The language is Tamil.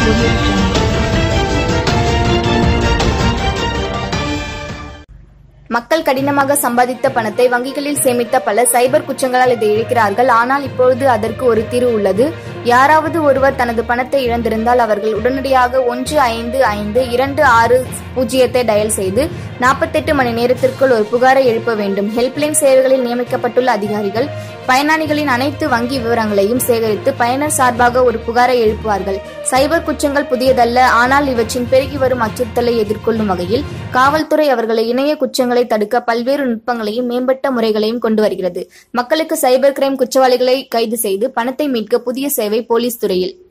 audio jungle. மக்கள் கடினமாக சம்பாதித்த பணத்தை வங்கிகளில் சேமித்த பலர் சைபர் குற்றங்களால் இதை இழக்கிறார்கள் ஆனால் இப்பொழுது அதற்கு ஒரு தீர்வு உள்ளது யாராவது ஒருவர் தனது பணத்தை இழந்திருந்தால் அவர்கள் உடனடியாக ஒன்று ஐந்து ஐந்து இரண்டு ஆறு பூஜ்ஜியத்தை டயல் செய்து நாற்பத்தெட்டு மணி நேரத்திற்குள் ஒரு புகாரை எழுப்ப வேண்டும் ஹெல்ப்லைன் சேவைகளில் நியமிக்கப்பட்டுள்ள அதிகாரிகள் பயனாளிகளின் அனைத்து வங்கி விவரங்களையும் சேகரித்து பயனர் சார்பாக ஒரு புகாரை எழுப்புவார்கள் சைபர் குற்றங்கள் புதியதல்ல ஆனால் இவற்றின் பெருகி வரும் அச்சுறுத்தலை எதிர்கொள்ளும் வகையில் காவல்துறை அவர்களை இணைய குற்றங்களை தடுக்க பல்வேறு நுட்பங்களையும் மேம்பட்ட முறைகளையும் கொண்டு வருகிறது மக்களுக்கு சைபர் கிரைம் குற்றவாளிகளை கைது செய்து பணத்தை மீட்க புதிய சேவை போலீஸ் துறையில்